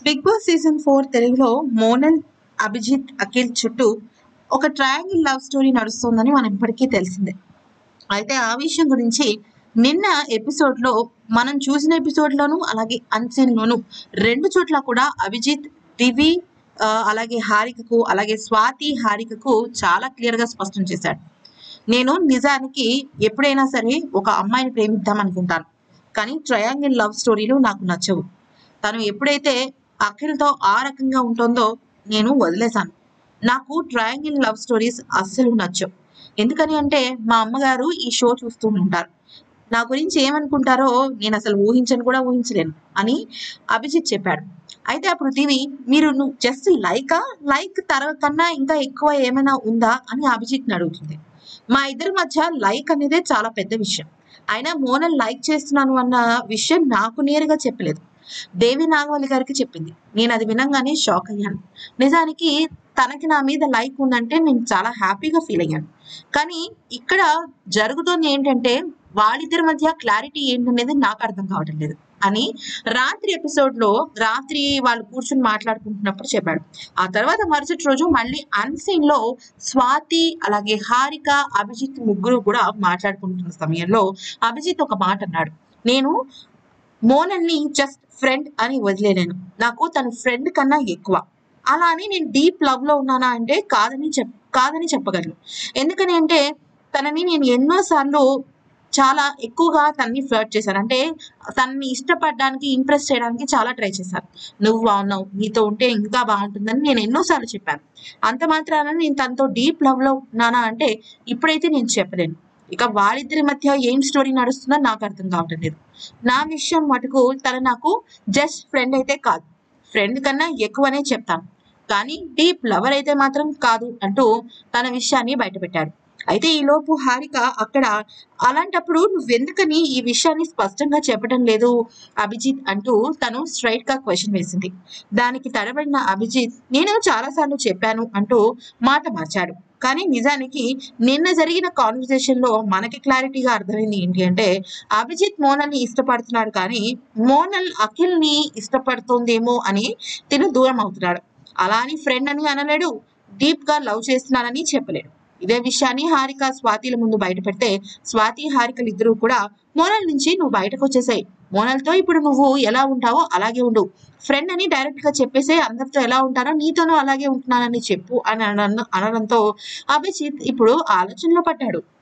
big boss season four తెలుగులో మోనల్ అభిజిత్ అఖిల్ చుట్టూ ఒక ట్రయాంగిల్ లవ్ స్టోరీ నడుస్తోందని మనం ఇప్పటికీ తెలిసిందే అయితే ఆ విషయం గురించి నిన్న ఎపిసోడ్ లో మనం చూసిన ఎపిసోడ్ లోను అలాగే అన్సీన్ లోను రెండు చోట్ల కూడా అభిజిత్ దివి ఆ, అలాగే హారికకు అలాగే స్వాతి హారికకు చాలా క్లియర్ గా స్పష్టం చేశాడు నేను నిజానికి ఎప్పుడైనా సరే ఒక అమ్మాయిని ప్రేమిద్దాం అనుకుంటాను కానీ ట్రయాంగిల్ లవ్ స్టోరీలు నాకు నచ్చవు తను ఎప్పుడైతే అఖిల్తో ఆ రకంగా ఉంటుందో నేను వదిలేశాను నాకు ట్రయాంగిల్ లవ్ స్టోరీస్ అస్సలు నచ్చవు ఎందుకని అంటే మా అమ్మగారు ఈ షో చూస్తూ ఉంటారు నా గురించి ఏమనుకుంటారో నేను అసలు ఊహించను కూడా ఊహించలేను అని అభిజిత్ చెప్పాడు అయితే అప్పుడు దివి మీరు నువ్వు జస్ట్ లైకా లైక్ తర కన్నా ఇంకా ఎక్కువ ఏమైనా ఉందా అని అభిజిత్ని అడుగుతుంది మా ఇద్దరి మధ్య లైక్ అనేదే చాలా పెద్ద విషయం అయినా మోనల్ లైక్ చేస్తున్నాను అన్న విషయం నాకు నేరుగా చెప్పలేదు దేవి నాగవల్లి గారికి చెప్పింది నేను అది వినంగానే షాక్ అయ్యాను నిజానికి తనకి నా మీద లైక్ ఉందంటే నేను చాలా హ్యాపీగా ఫీల్ అయ్యాను కానీ ఇక్కడ జరుగుతోంది ఏంటంటే వాళ్ళిద్దరి మధ్య క్లారిటీ ఏంటనేది నాకు అర్థం కావటం లేదు అని రాత్రి ఎపిసోడ్ లో రాత్రి వాళ్ళు కూర్చుని మాట్లాడుకుంటున్నప్పుడు చెప్పాడు ఆ తర్వాత మరుసటి రోజు మళ్ళీ అన్సీన్ లో స్వాతి అలాగే హారిక అభిజిత్ ముగ్గురు కూడా మాట్లాడుకుంటున్న సమయంలో అభిజిత్ ఒక మాట అన్నాడు నేను మోనల్ని జస్ట్ ఫ్రెండ్ అని వదిలేలేను నాకు తన ఫ్రెండ్ కన్నా ఎక్కువ అలా అని నేను డీప్ లవ్ లో ఉన్నానా అంటే కాదని చెప్ కాదని చెప్పగలను ఎందుకని అంటే తనని నేను ఎన్నోసార్లు చాలా ఎక్కువగా తనని ఫ్లర్ట్ చేశాను అంటే తనని ఇష్టపడడానికి ఇంప్రెస్ చేయడానికి చాలా ట్రై చేశాను నువ్వు బాగున్నావు నీతో ఉంటే ఇంకా బాగుంటుందని నేను ఎన్నోసార్లు చెప్పాను అంత మాత్రాన నేను తనతో డీప్ లవ్ లో ఉన్నానా అంటే ఇప్పుడైతే నేను చెప్పలేను ఇక వాళ్ళిద్దరి మధ్య ఏం స్టోరీ నడుస్తుందో నాకు అర్థం కావటం లేదు నా విషయం మటుకు తన నాకు జస్ట్ ఫ్రెండ్ అయితే కాదు ఫ్రెండ్ కన్నా ఎక్కువనే చెప్తాను కానీ డీప్ లవర్ అయితే మాత్రం కాదు అంటూ తన విషయాన్ని బయటపెట్టాడు అయితే ఈ లోపు హారిక అక్కడ అలాంటప్పుడు నువ్వెందుకని ఈ విషయాన్ని స్పష్టంగా చెప్పడం లేదు అభిజిత్ అంటూ తను స్ట్రైట్ గా క్వశ్చన్ వేసింది దానికి తడబడిన అభిజిత్ నేను చాలాసార్లు చెప్పాను అంటూ మాట మార్చాడు కానీ నిజానికి నిన్న జరిగిన కాన్వర్సేషన్ లో మనకి క్లారిటీగా అర్థమైంది ఏంటి అంటే అభిజిత్ మోనల్ ని ఇష్టపడుతున్నాడు కానీ మోనల్ అఖిల్ ని ఇష్టపడుతోందేమో అని తిను దూరం అవుతున్నాడు అలా అని ఫ్రెండ్ అని అనలేడు డీప్ గా లవ్ చేస్తున్నానని చెప్పలేడు ఇదే విషయాన్ని హారిక స్వాతిల ముందు బయట పెడితే స్వాతి హారికలు ఇద్దరు కూడా మోనల్ నుంచి నువ్వు బయటకు వచ్చేసాయి మోనల్తో ఇప్పుడు నువ్వు ఎలా ఉంటావో అలాగే ఉండు ఫ్రెండ్ అని డైరెక్ట్ గా చెప్పేసే అందరితో ఎలా ఉంటానో నీతోనూ అలాగే ఉంటున్నానని చెప్పు అని అన- అనడంతో అభిజిత్ ఇప్పుడు ఆలోచనలో పడ్డాడు